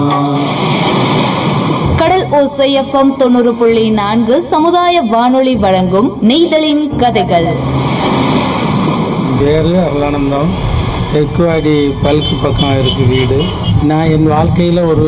கடல் ஓசை எஃப்எம் தொண்ணூறு புள்ளி நான்கு சமுதாய வானொலி வழங்கும் நெய்தலின் கதைகள் பேர் அருளானந்தம் தெற்குவாடி பல்கு பக்கம் இருக்குது வீடு நான் என் வாழ்க்கையில் ஒரு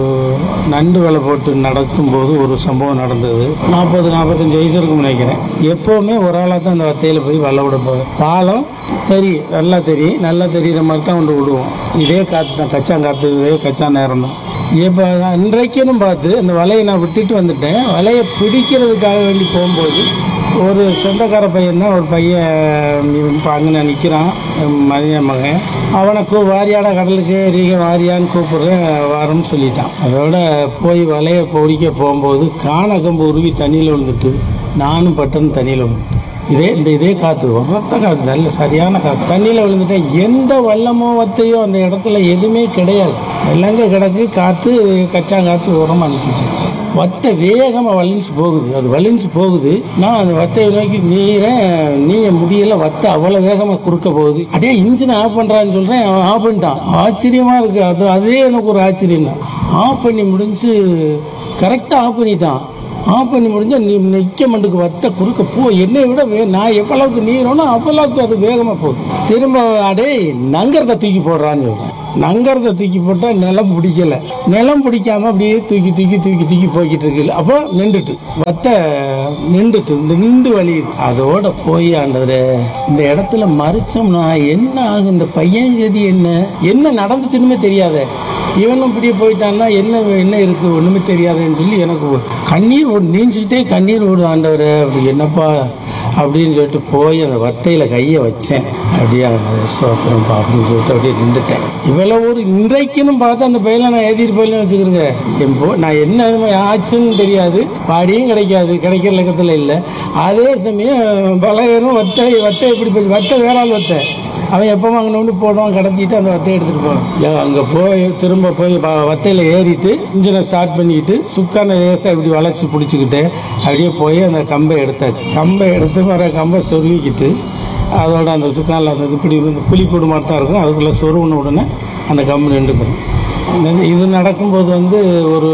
நண்டு வலை போட்டு நடத்தும் போது ஒரு சம்பவம் நடந்தது நாற்பது நாற்பத்தஞ்சு வயசு இருக்கும் நினைக்கிறேன் எப்போவுமே ஒரு ஆளாக தான் அந்த வத்தையில் போய் வலை விட போவேன் பாலம் தெரியும் நல்லா தெரியும் நல்லா தெரிகிற மாதிரி தான் கொண்டு விடுவோம் இதே காற்று தான் கச்சாங்காற்று இதே கச்சா நேரம் தான் இப்போ நான் இன்றைக்குன்னு பார்த்து அந்த வலையை நான் விட்டுட்டு வந்துட்டேன் வலையை பிடிக்கிறதுக்காக வேண்டி போகும்போது ஒரு சொந்தக்கார பையன் தான் ஒரு பையன் இப்போ அங்கே நிற்கிறான் மதிய மகன் அவனை கூ வாரியாடா கடலுக்கு ரீக வாரியான்னு கூப்பிடுறேன் வாரன்னு சொல்லிட்டான் அதோட போய் வலையை பிடிக்க போகும்போது காணக்கம்பு உருவி தண்ணியில் விழுந்துட்டு நானும் பட்டன் தண்ணியில் விழுந்துட்டேன் இதே இந்த இதே காற்று உரத்த காற்று நல்ல சரியான காற்று தண்ணியில் விழுந்துட்டேன் எந்த வல்லமோ வத்தையோ அந்த இடத்துல எதுவுமே கிடையாது வெள்ளங்க கிடக்கு காற்று கச்சாங்காற்று உரமாக நிற்கிது வத்தை வேகமாக வலிஞ்சு போகுது அது வலிஞ்சு போகுது நான் அந்த வத்தையை நோக்கி நீரேன் நீய முடியல வத்தை அவ்வளோ வேகமாக குறுக்க போகுது அடே இன்ஜினை ஆஃப் பண்ணுறான்னு சொல்கிறேன் அவன் ஆஃப் பண்ணிட்டான் ஆச்சரியமாக இருக்குது அது அதே எனக்கு ஒரு ஆச்சரியம் தான் ஆஃப் பண்ணி முடிஞ்சு கரெக்டாக ஆஃப் பண்ணிட்டான் ஆஃப் பண்ணி முடிஞ்சா நீ நிற்க மண்டுக்கு வத்த குறுக்க போ என்னை விட வே நான் எவ்வளவுக்கு நீரோனோ அவ்வளவுக்கு அது வேகமாக போகுது திரும்ப அடே நங்கரத்தை தூக்கி போடுறான்னு சொல்கிறேன் நங்கரத்தை தூக்கி போட்டால் நிலம் பிடிக்கல நிலம் பிடிக்காம அப்படியே தூக்கி தூக்கி தூக்கி தூக்கி போய்கிட்டு இருக்கு அப்போ நின்றுட்டு வத்த நின்றுட்டு இந்த நின்று வலியுது அதோட போய் ஆண்டவரே இந்த இடத்துல மறிச்சோம்னா என்ன ஆகும் இந்த பையன் கதி என்ன என்ன நடந்துச்சுன்னுமே தெரியாதே இவனும் இப்படியே போயிட்டான்னா என்ன என்ன இருக்கு ஒண்ணுமே தெரியாதுன்னு சொல்லி எனக்கு கண்ணீர் ஓடு நீஞ்சிக்கிட்டே கண்ணீர் ஓடு ஆண்டவர் அப்படி என்னப்பா அப்படின்னு சொல்லிட்டு போய் அந்த வத்தையில கையை வச்சேன் அப்படியே ஆண்டவரே, ஸ்தோத்திரம்ப்பா அப்படின்னு சொல்லிட்டு அப்படியே நின்றுட்டேன் இவ்வளோ ஒரு இன்றைக்குன்னு பார்த்து அந்த பையில நான் எழுதிட்டு போயில வச்சுக்கிறேங்க என் போ நான் என்ன இது மாதிரி ஆச்சுன்னு தெரியாது பாடியும் கிடைக்காது கிடைக்கிற லக்கத்தில் இல்லை அதே சமயம் பலகரும் வத்தை வத்தை எப்படி போய் வத்தை வேறாள் வத்தை அவன் எப்போ வாங்கினோன்னு போடுவான் கடத்திட்டு அந்த வத்தையை எடுத்துகிட்டு போவான் அங்கே போய் திரும்ப போய் வ- வத்தையில் ஏறிட்டு இன்ஜினை ஸ்டார்ட் பண்ணிக்கிட்டு சுக்கான லேசாக இப்படி வளைச்சி பிடிச்சிக்கிட்டு அப்படியே போய் அந்த கம்பை எடுத்தாச்சு கம்பை எடுத்து வர கம்பை சொருவிக்கிட்டு அதோட அந்த சுக்கானில் அந்த இப்படி இந்த புலி கூடு மாதிரி தான் இருக்கும் அதுக்குள்ளே சொருவின உடனே அந்த கம்பு நின்றுக்கிறோம் இந்த- இது நடக்கும்போது வந்து ஒரு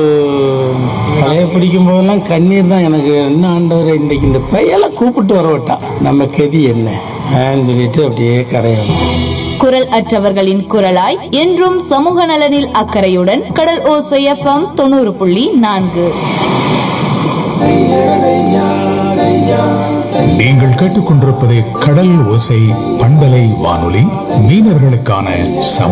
தலையை பிடிக்கும் போதெல்லாம் கண்ணீர் தான் எனக்கு என்ன ஆண்டவர் இன்றைக்கு இந்த பையலை கூப்பிட்டு வர விட்டா நம்ம கதி என்ன ஆன்னு சொல்லிட்டு அப்படியே கரையோம் குரல் அற்றவர்களின் குரலாய் என்றும் சமூக நலனில் அக்கறையுடன் கடல் ஓசை எஃப்எம் தொண்ணூறு புள்ளி நான்கு நீங்கள் கேட்டுக்கொண்டிருப்பது கடல் ஓசை பண்பலை வானொலி மீனவர்களுக்கான சம